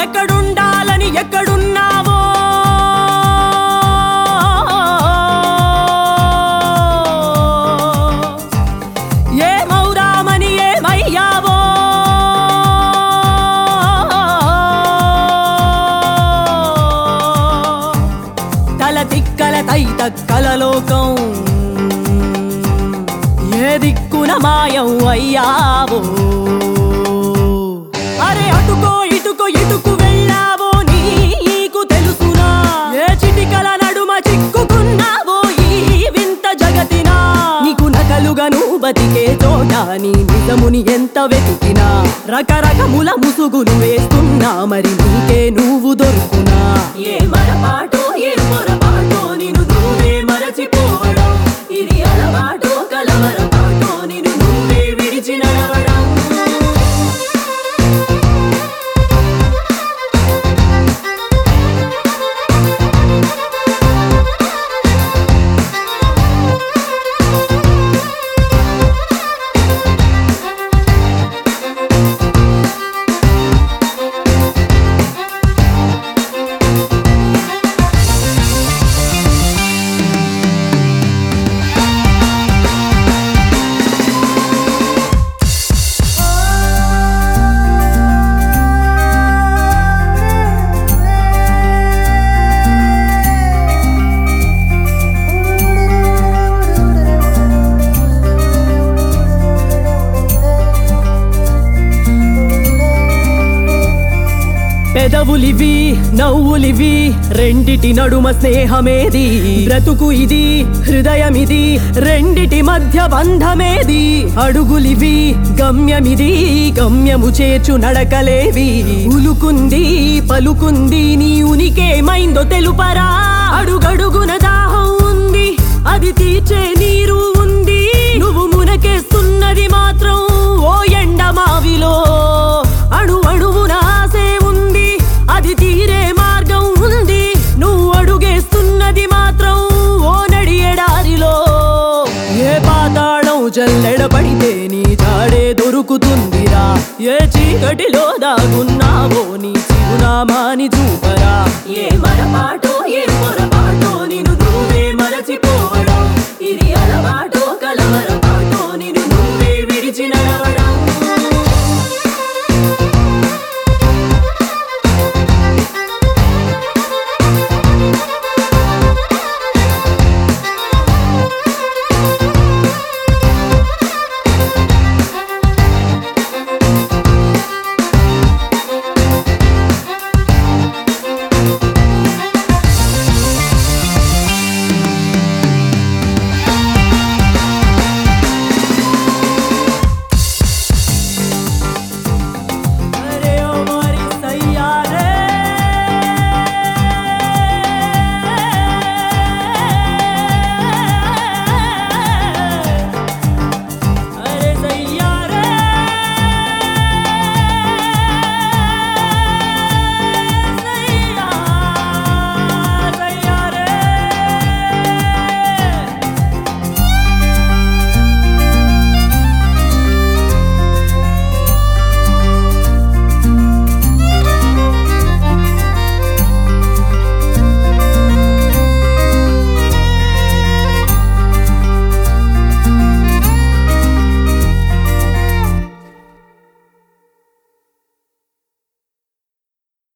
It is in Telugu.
ఎక్కడుండాలని ఎక్కడున్నావో ఏమౌరామని ఏమయ్యావో తల తిక్కల తై తక్కల లోకం ఏ దిక్కున మాయం అయ్యావో అరే అటుకో ఇటుకో ఇటుకు వెళ్ళావో నీకు తెలుసునా ఏ చిటికల నడుమ చిక్కుకున్నావో ఈ వింత జగతినా నీకు నకలుగా నువ్వు బతికే చోట నీ నిజముని ఎంత వెతికినా రకరకముల ముసుగులు వేస్తున్నా మరి నీకే నువ్వు దొరుకునా ఏ మరపాటో ఏ పొరపాటో నిన్ను నువ్వే మరచిపోవడం ఇది అలవాటో కలవరపాటో నిన్ను నువ్వే విడిచి నడవడం పెదవులివి నవ్వులివి రెండిటి నడుమ స్నేహమేది బ్రతుకు ఇది హృదయమిది రెండిటి మధ్య బంధమేది అడుగులివి గమ్యమిది గమ్యము చేర్చు నడకలేవి ఉలుకుంది పలుకుంది నీ ఉనికేమైందో తెలుపరా అడుగడుగున దాహం ఉంది అది తీర్చే నీరు ఉంది నువ్వు మునకేస్తున్నది మాత్రం ఓ ఎండమావిలో అణు అణువున ఆసే ఉంది అది తీరే మార్గం ఉంది నువ్వు అడుగేస్తున్నది మాత్రం ఓ నడి ఎడారిలో ఏ పాతాళం జల్లెడపడితే నీ జాడే దొరుకుతుందిరా ఏ చీకటిలో దాగున్నావో నీ చిరునామాని చూపరా ఏ మరపాటో ఏ పొర